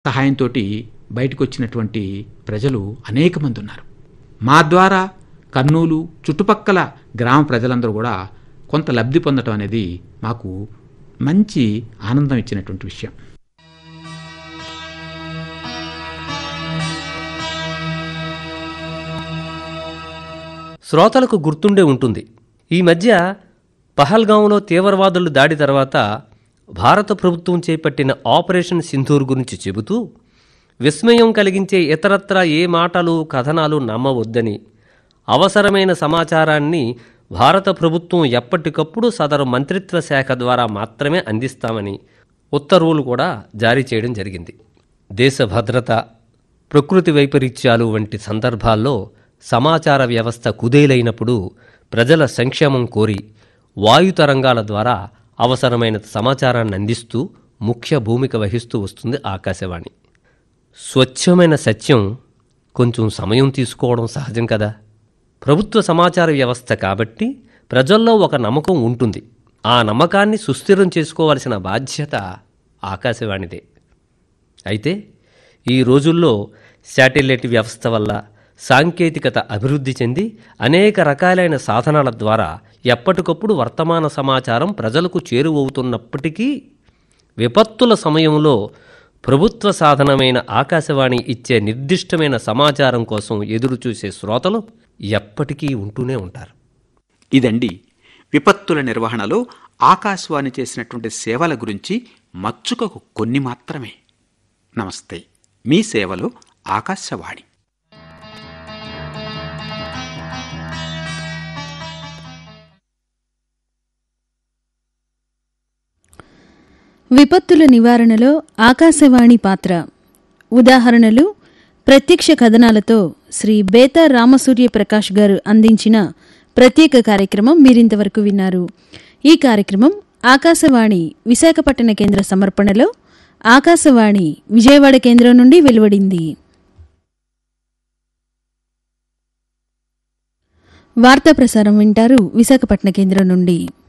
సహాయంతో బయటకు వచ్చినటువంటి ప్రజలు అనేక మంది ఉన్నారు మా ద్వారా కర్నూలు చుట్టుపక్కల గ్రామ ప్రజలందరూ కూడా కొంత లబ్ధి పొందటం అనేది మాకు మంచి ఆనందం ఇచ్చినటువంటి విషయం శ్రోతలకు గుర్తుండే ఉంటుంది ఈ మధ్య పహల్గాంలో తీవ్రవాదులు దాడి తర్వాత భారత ప్రభుత్వం చేపట్టిన ఆపరేషన్ సింధూర్ గురించి చెబుతూ విస్మయం కలిగించే ఇతరత్ర ఏ మాటలు కథనాలు నమ్మవద్దని అవసరమైన సమాచారాన్ని భారత ప్రభుత్వం ఎప్పటికప్పుడు సదరు మంత్రిత్వ శాఖ ద్వారా మాత్రమే అందిస్తామని ఉత్తర్వులు కూడా జారీ చేయడం జరిగింది దేశ భద్రత ప్రకృతి వైపరీత్యాలు వంటి సందర్భాల్లో సమాచార వ్యవస్థ కుదేలైనప్పుడు ప్రజల సంక్షేమం కోరి వాయు తరంగాల ద్వారా అవసరమైన సమాచారాన్ని అందిస్తూ ముఖ్య భూమిక వహిస్తూ వస్తుంది ఆకాశవాణి స్వచ్ఛమైన సత్యం కొంచెం సమయం తీసుకోవడం సహజం కదా ప్రభుత్వ సమాచార వ్యవస్థ కాబట్టి ప్రజల్లో ఒక నమ్మకం ఉంటుంది ఆ నమ్మకాన్ని సుస్థిరం చేసుకోవాల్సిన బాధ్యత ఆకాశవాణిదే అయితే ఈ రోజుల్లో శాటిలైట్ వ్యవస్థ వల్ల సాంకేతికత అభివృద్ధి చెంది అనేక రకాలైన సాధనాల ద్వారా ఎప్పటికప్పుడు వర్తమాన సమాచారం ప్రజలకు చేరువవుతున్నప్పటికీ విపత్తుల సమయంలో ప్రభుత్వ సాధనమైన ఆకాశవాణి ఇచ్చే నిర్దిష్టమైన సమాచారం కోసం ఎదురుచూసే శ్రోతలు ఎప్పటికీ ఉంటూనే ఉంటారు ఇదండి విపత్తుల నిర్వహణలో ఆకాశవాణి చేసినటువంటి సేవల గురించి మచ్చుకకు కొన్ని మాత్రమే నమస్తే మీ సేవలో ఆకాశవాణి విపత్తుల నివారణలో ఆకాశవాణి పాత్ర ఉదాహరణలు ప్రత్యక్ష కథనాలతో శ్రీ బేతా రామసూర్య ప్రకాష్ గారు అందించిన ప్రత్యేక కార్యక్రమం మీరింతవరకు విన్నారు ఈ కార్యక్రమం ఆకాశవాణి విశాఖపట్టణ కేంద్ర సమర్పణలో ఆకాశవాణి విజయవాడ కేంద్రం నుండి వెలువడింది వార్తా ప్రసారం వింటారు విశాఖపట్న కేంద్రం నుండి